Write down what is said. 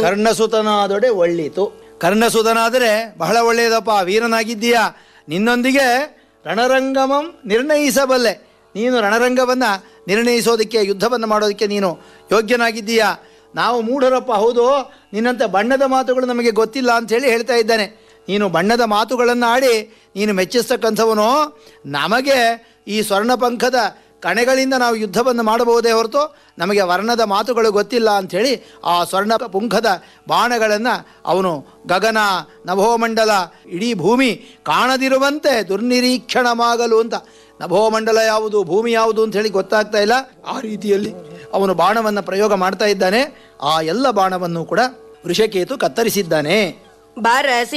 ಕರ್ಣಸುತನಾದೊಡೆ ಒಳ್ಳಿತು ಕರ್ಣಸುತನಾದರೆ ಬಹಳ ಒಳ್ಳೆಯದಪ್ಪ ವೀರನಾಗಿದ್ದೀಯಾ ನಿನ್ನೊಂದಿಗೆ ರಣರಂಗಮಂ ನಿರ್ಣಯಿಸಬಲ್ಲೆ ನೀನು ರಣರಂಗವನ್ನು ನಿರ್ಣಯಿಸೋದಕ್ಕೆ ಯುದ್ಧವನ್ನು ಮಾಡೋದಕ್ಕೆ ನೀನು ಯೋಗ್ಯನಾಗಿದ್ದೀಯಾ ನಾವು ಮೂಢರಪ್ಪ ಹೌದು ನಿನ್ನಂಥ ಬಣ್ಣದ ಮಾತುಗಳು ನಮಗೆ ಗೊತ್ತಿಲ್ಲ ಅಂಥೇಳಿ ಹೇಳ್ತಾ ಇದ್ದಾನೆ ನೀನು ಬಣ್ಣದ ಮಾತುಗಳನ್ನು ಆಡಿ ನೀನು ಮೆಚ್ಚಿಸ್ತಕ್ಕಂಥವನು ನಮಗೆ ಈ ಸ್ವರ್ಣಪಂಖದ ಕಣೆಗಳಿಂದ ನಾವು ಯುದ್ಧವನ್ನು ಮಾಡಬಹುದೇ ಹೊರತು ನಮಗೆ ವರ್ಣದ ಮಾತುಗಳು ಗೊತ್ತಿಲ್ಲ ಅಂಥೇಳಿ ಆ ಸ್ವರ್ಣ ಪುಂಖದ ಬಾಣಗಳನ್ನು ಅವನು ಗಗನ ನಭೋಮಂಡಲ ಇಡೀ ಭೂಮಿ ಕಾಣದಿರುವಂತೆ ದುರ್ನಿರೀಕ್ಷಣವಾಗಲು ಅಂತ ನಭೋಮಂಡಲ ಯಾವುದು ಭೂಮಿ ಯಾವುದು ಅಂತ ಹೇಳಿ ಗೊತ್ತಾಗ್ತಾ ಇಲ್ಲ ಆ ರೀತಿಯಲ್ಲಿ ಅವನು ಬಾಣವನ್ನು ಪ್ರಯೋಗ ಮಾಡ್ತಾ ಇದ್ದಾನೆ ಆ ಎಲ್ಲ ಬಾಣವನ್ನು ಕೂಡ ವೃಷಕೇತು ಕತ್ತರಿಸಿದ್ದಾನೆ ಬರಸಿ